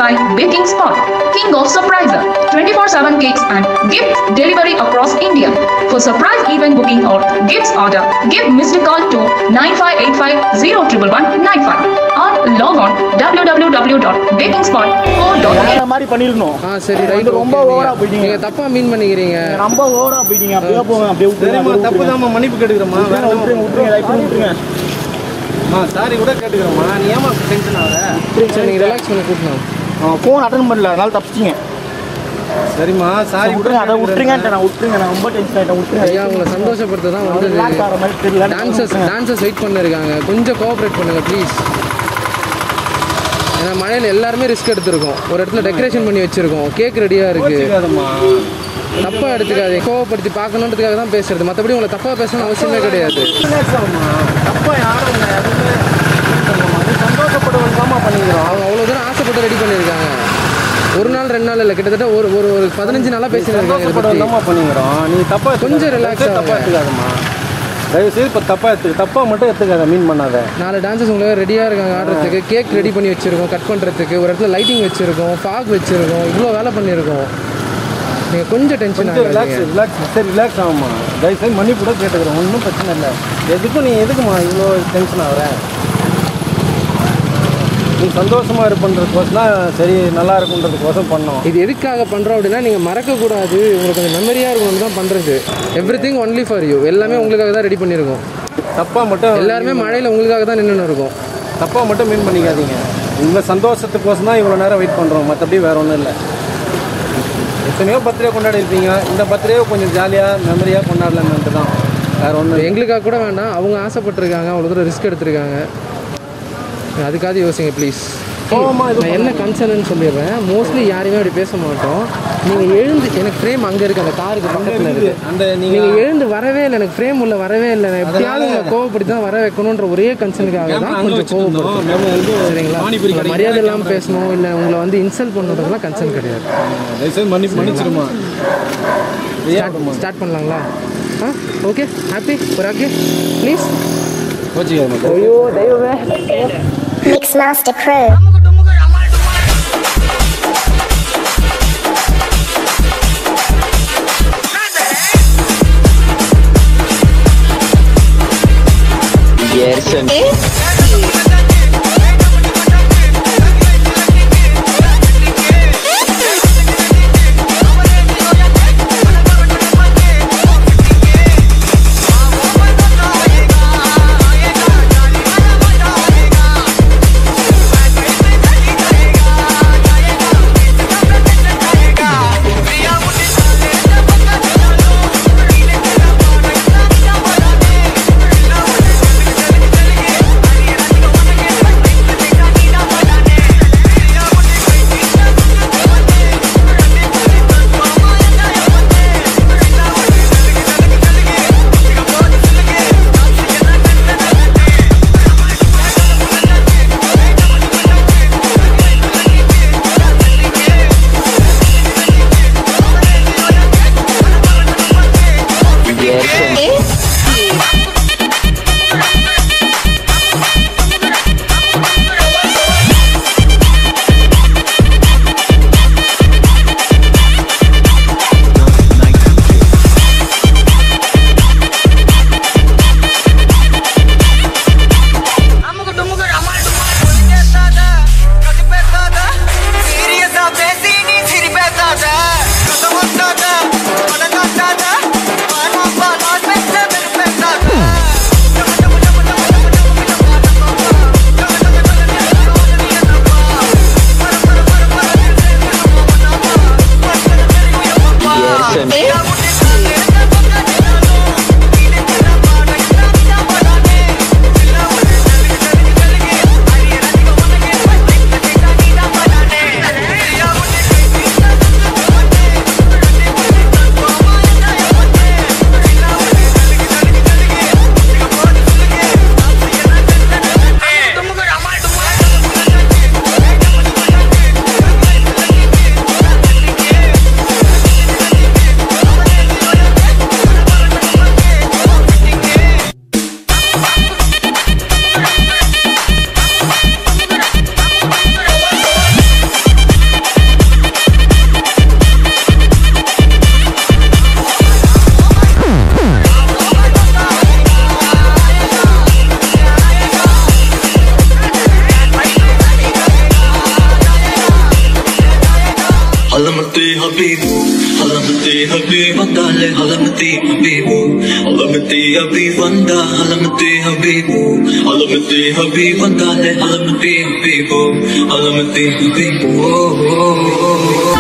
by Baking Spot, King of Surpriser, 24/7 cakes and gifts delivery across India. For surprise event booking or gifts order, give missed call to 9585 or log on www.bakingspot.co.in. வேற மாதிரி பண்ணிருக்கணும் ஆ சரி வந்து right ரொம்ப ஓவரா போயிட்டீங்க நீங்க தப்பா மீன் பண்ணிக்கிறீங்க நீங்க ரொம்ப ஓவரா போயிட்டீங்க அப்படியே போங்க அப்படியே விட்டுருங்க சரிம்மா அப்படியே தப்பு விட்டுருங்க. தான் மன்னிப்பு கேட்டுக்கிறேம்மா வேற விட்டுருங்க விட்டுருங்க விட்டுருங்க லைஃப் விட்டுருங்க அம்மா சாரி கூட கேட்டுக்கிறேம்மா நீ ஏமா டென்ஷன் ஆகுற சரி நீங்க ரிலாக்ஸ் பண்ணி கூட்டணும் ஃபோன் அட்டன் பண்ணல அதனால தப்பிச்சிங்க சரிம்மா சாரி விட்டுருங்க அதை விட்டுருங்கன்ட்டு நான் விட்டுருங்க நான் ரொம்ப டென்ஷன் ஆயிட்டேன் விட்டுருங்க ஐயா உங்களை சந்தோஷப்படுத்த தான் வந்தது ரிலாக்ஸ் ஆகிற மாதிரி தெரியல டான்சர்ஸ் டான்சர்ஸ் வெயிட் பண்ணிருக்காங்க கொஞ்சம் கோஆப்ரேட் பண்ணுங்க ப்ளீஸ் ஏன்னா மழையில் எல்லாருமே ரிஸ்க் எடுத்திருக்கோம் ஒரு இடத்துல டெக்கரேஷன் பண்ணி வச்சிருக்கோம் கேக் ரெடியாக இருக்கு கேட்காதம்மா தப்பா எடுத்துக்காதே கோவப்படுத்தி பார்க்கணுன்றதுக்காக தான் பேசுறது மற்றபடி உங்களை தப்பா பேசணும் அவசியமே கிடையாது ரிலாக்ஸ் ஆகும்மா தப்பா யாரும் உன்னை எதுவுமே இது பண்ணலம்மா. நீ சந்தோஷப்படுவன் தாம்மா பண்ணிக்கிறோம் அவங்க அவ்வளோ தூரம் ஆசைப்பட்டு ரெடி பண்ணியிருக்காங்க ஒரு நாள் ரெண்டு நாள் இல்லை கிட்டத்தட்ட ஒரு ஒரு ஒரு பதினஞ்சு நாளாக பேசிட்டு இருக்காங்க இதை சந்தோஷப்படுவன் பத்தி. தாம்மா பண்ணிக்கிறோம் நீ தப்பா எடுத்துக்காத. கொஞ்சம் relax தப்பா ஆகுங்க. எடுத்துக்காதம்மா தயவு செய்து இப்போ தப்பா எடுத்து தப்பா மட்டும் எடுத்துக்காத மீன் பண்ணாத நாலு டான்சஸ் உங்களுக்கு ரெடியாக இருக்காங்க ஆடுறதுக்கு கேக் ரெடி பண்ணி வச்சிருக்கோம் கட் பண்ணுறதுக்கு ஒரு இடத்துல லைட்டிங் வச்சிருக்கோம் ஃபாக் வச்சிருக்கோம் இவ்வளோ வேலை பண்ணியிருக்கோம் நீங்கள் கொஞ்சம் டென்ஷன் கொஞ்சம் ரிலாக்ஸ் ஆகாதீங்க ரிலாக்ஸ் சரி ரிலாக்ஸ் ஆகும்மா தயவு செய்து மன்னிப்பு கூட கேட்டுக்கிறேன் ஒன்றும் பிரச்சனை இல்லை எதுக்கும் நீ எதுக்குமா இவ்வளோ டென்ஷன் ஆகுற நீ சந்தோஷமா இருப்பன்றதுக்கோசம் தான் சரி நல்லா இருக்குன்றதுக்கோசம் பண்ணோம் இது எதுக்காக பண்ணுறோம் அப்படின்னா நீங்கள் மறக்கக்கூடாது உங்களுக்கு கொஞ்சம் மெமரியாக இருக்கணும் தான் பண்ணுறது everything only for you எல்லாமே உங்களுக்காக தான் ரெடி பண்ணியிருக்கோம் தப்பா மட்டும் எல்லாருமே மழையில் உங்களுக்காக தான் நின்று இருக்கோம் தப்பா மட்டும் மீன் பண்ணிக்காதீங்க உங்க சந்தோஷத்துக்கோசம் தான் இவ்வளோ நேரம் வெயிட் பண்ணுறோம் மற்றபடி வேற ஒன்றும் இல்லை எத்தனையோ பர்த்டே கொண்டாடி இருப்பீங்க இந்த பர்த்டே கொஞ்சம் ஜாலியாக மெமரியாக கொண்டாடலாம்ன்ட்டு தான் வேற ஒன்றும் எங்களுக்காக கூட வேண்டாம் அவங்க ஆசைப்பட்டிருக்காங்க அவ்வளோ தூரம் ரிஸ்க் எடுத்திருக்காங்க அதுக்காக யோசிங்க ப்ளீஸ் கோவமா இது நான் என்ன கன்சர்ன்னு சொல்லிடுறேன் மோஸ்ட்லி யாரையுமே அப்படி பேச மாட்டோம் நீங்கள் எழுந்து எனக்கு ஃப்ரேம் அங்கே இருக்கு அந்த காருக்கு பக்கத்தில் இருக்கு அந்த நீங்கள் நீங்கள் எழுந்து வரவே இல்லை எனக்கு ஃப்ரேம் உள்ள வரவே இல்லை நான் எப்படியாவது உங்களை கோவப்படுத்தி தான் வர வைக்கணுன்ற ஒரே கன்சர்னுக்காக தான் கொஞ்சம் கோவப்படுத்தும் சரிங்களா உங்களை மரியாதை இல்லாமல் பேசணும் இல்லை உங்களை வந்து இன்சல்ட் பண்ணுறதுலாம் கன்சர்ன் கிடையாது தயவுசெய்து மன்னிப்பு மன்னிச்சிருமா ஸ்டார்ட் பண்ணலாங்களா ஆ ஓகே ஹாப்பி ஒரு ஓகே ப்ளீஸ் கோச்சிக்காத ஐயோ தெய்வமே Mixmaster Pro. Gerson. Bye. ഹലമത്തെ ഹബീബു ഹലമത്തെ Habib വന്നാലേ ഹലമത്തെ ഹബീബു ഹലമത്തെ ഹബീബ് വന്ന ഹലമത്തെ ഹബീബു ഹലമത്തെ ഹബീബ് വന്നാലേ ഹലമത്തെ ഹബീബു ഹലമത്തെ ഹബീബു ഓ ഓ ഓ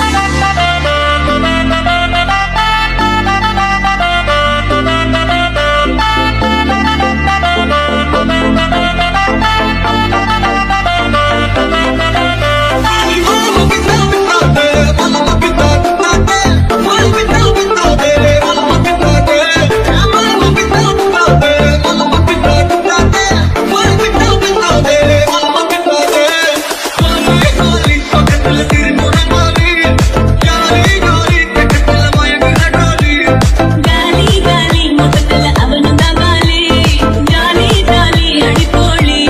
గాలి గాలి మొదటల అవను తగాలి గాలి గాలి అడిపోళి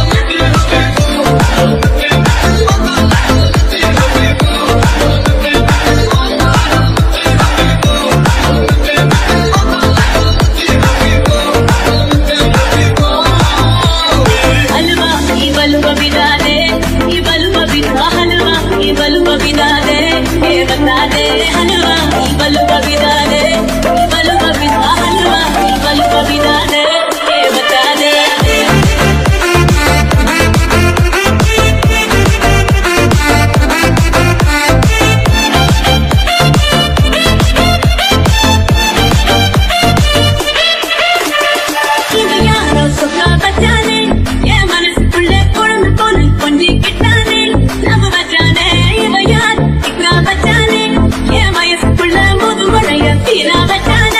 హల్వా ఈ బలువ బిదాదే ఈ బలువ బిదా హల్వా ఈ బలువ బిదాదే ఏ బతాదే హల్వా ఈ బలువ బిదాదే ఈ బలువ బిదా హల్వా ఈ బలువ బిదాదే ఏ బతాదే இவன் யாரோ சொக்கா பச்சானே என் மனசுக்குள்ள குழம்பு போல கொஞ்சிக்கிட்டானே நம்ம வச்சானே இவன் யார் இக்கா பச்சானே என் வயசுக்குள்ள முதுமழைய தீரா வச்சானே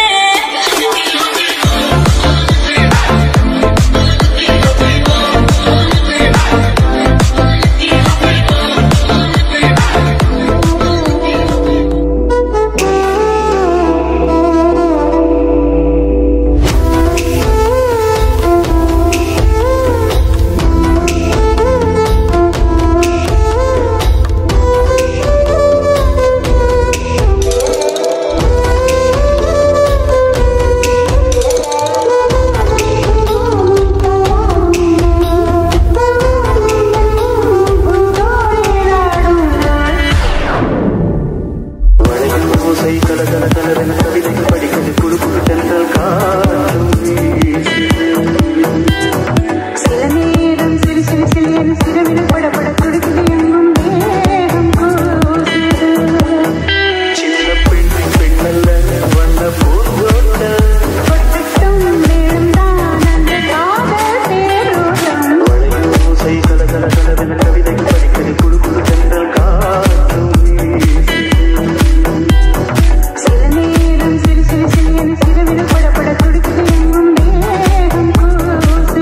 ஓசை கல கல கலரென கவிதைகள் படிக்கிறது குழு குழு தென்றல் காற்றும் சில நேரம் சிறு சிறு சிறு என சிறுவிடு படபட துடிக்குது எங்கும் வேகம் கூசுது சின்ன பெண் பெண்ணல்ல வண்ண பூர்வோட்ட கொட்டட்டும் விழுந்தான் அந்த காதல் தேரோட்டம் ஓசை கல கல கலரென கவிதைகள் படிக்கிறது குழு குழு தென்றல் காற்றும் சில நேரம் சிறு சிறு சிறு என சிறுவிடு படபட துடிக்குது எங்கும் வேகம் கூசுது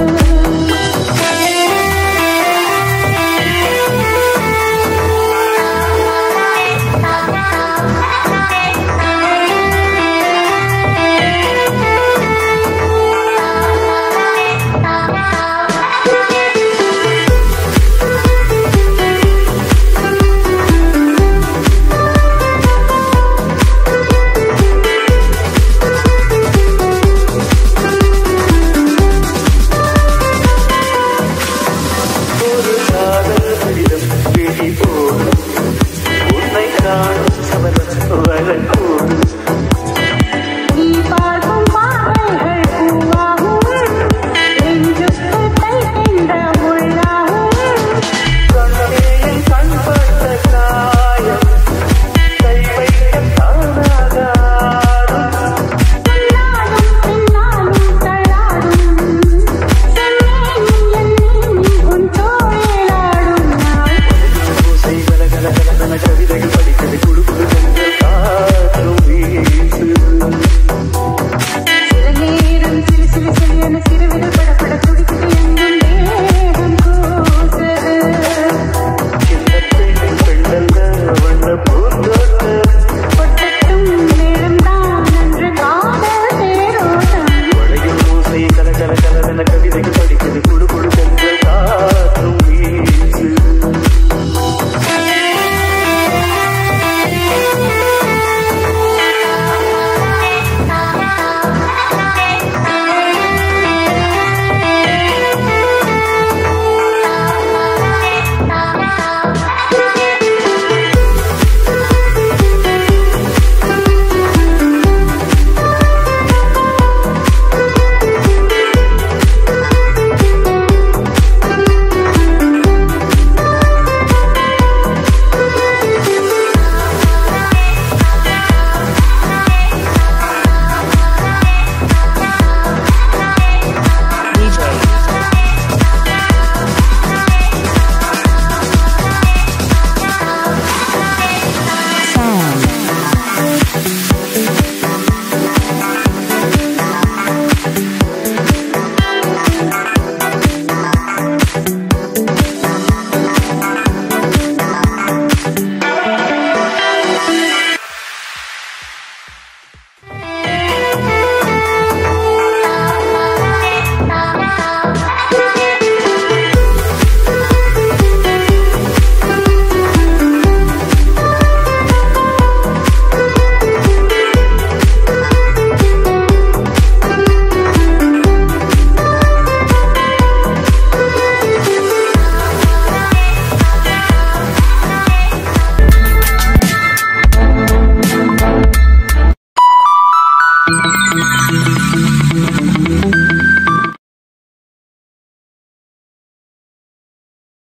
ஒரு காதல் கடிதம் விழி போடும் உன்னை காணும் சபலம் வரக்கூடும்